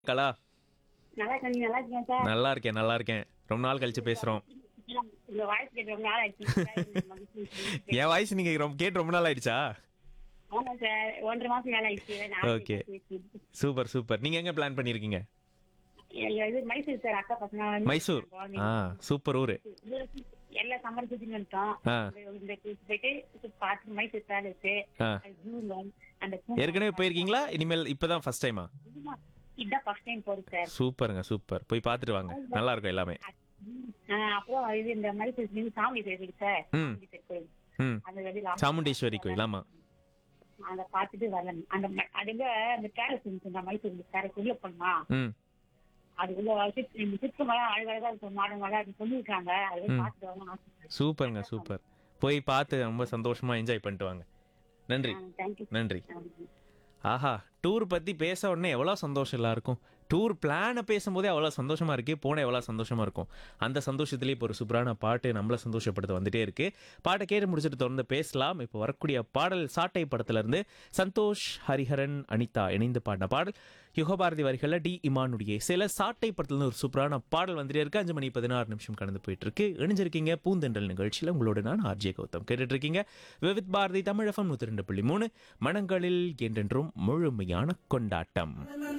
கலா நல்லா இருக்கேன் நீங்க நல்லா இருக்கீங்க சார் நல்லா இருக்கேன் நல்லா இருக்கேன் ரொம்ப நாள் கழிச்சு பேசுறோம் உங்க வாய்ஸ் கேட்டு ரொம்ப நாள் ஆயிடுச்சு சார். என் வாய்ஸ் நீங்க ரொம்ப கேட்டு ரொம்ப நாள் ஆயிடுச்சா ஆமா சார் ஒன்றரை மாசம் வேலை ஆயிடுச்சு நான் Okay. சூப்பர் சூப்பர் நீங்க எங்க பிளான் பண்ணிருக்கீங்க எங்க இது மைசூர் சார் அக்கா பசங்க வந்து மைசூர் ஆ சூப்பர் ஊரு எல்லா சம்மர் சுத்தி வந்துட்டோம் ஆ. இந்த- இந்த டூர் போயிட்டு சுத்தி பார்த்து மைசூர் பேலஸ் ஆ. ஜூல அந்த பூங்கா- ஏற்கனவே போயிருக்கீங்களா இனிமேல் இப்பதான் ஃபர்ஸ்ட் டைமா இதான் ஃபர்ஸ்ட் டைம் போறேன் சார் சூப்பருங்க சூப்பர் போய் பார்த்துட்டு வாங்க நல்லா இருக்கும் எல்லாமே ஆ, அப்புறம் இது இந்த மைசூர் நீங்க சாமி கோயில் சார் ம். சாமி கோயில் ம் அந்த வெளியில சாமுண்டீஸ்வரி கோயில் ஆமா அத பாத்துட்டு வரலாம் அந்த ம- அதுல அந்த பேலஸ் இருந்துச்சு மைசூர் பேலஸ் உள்ள போனா ம் அதுக்குள்ள சுத்தமெல்லாம் அழகழகா இருக்கும் மாடம் அப்படி சொல்லியிருக்காங்க அது போய் பார்த்துட்டு வரணும் ஆசை சூப்பருங்க சூப்பர் போய் பார்த்து ரொம்ப சந்தோஷமா என்ஜாய் பண்ணிட்டு வாங்க நன்றி தேங்க்யூ நன்றி ஆஹா டூர் பத்தி பேச உடனே எவ்வளோ சந்தோஷம் எல்லாருக்கும் டூர் பிளானை பேசும்போதே அவ்வளோ சந்தோஷமா இருக்கு போன எவ்வளோ சந்தோஷமா இருக்கும் அந்த சந்தோஷத்திலேயே இப்போ ஒரு சூப்பரான பாட்டு நம்மளை சந்தோஷப்படுத்த வந்துட்டே இருக்கு பாட்டை கேட்டு முடிச்சுட்டு தொடர்ந்து பேசலாம் இப்போ வரக்கூடிய பாடல் சாட்டை படத்துல இருந்து சந்தோஷ் ஹரிஹரன் அனிதா இணைந்து பாடின பாடல் யுகபாரதி வரிகளில் டி இமானுடைய சில சாட்டை படத்துல இருந்து ஒரு சூப்பரான பாடல் வந்துட்டே இருக்கு அஞ்சு மணி பதினாறு நிமிஷம் கடந்து போயிட்டு இருக்கு இணைஞ்சிருக்கீங்க பூந்தெண்டல் நிகழ்ச்சியில் உங்களோட நான் ஆர்ஜே கௌதம் கேட்டுட்டு இருக்கீங்க விவித் பாரதி தமிழகம் நூற்றி ரெண்டு புள்ளி மூணு மனங்களில் என்றென்றும் முழுமையான கொண்டாட்டம்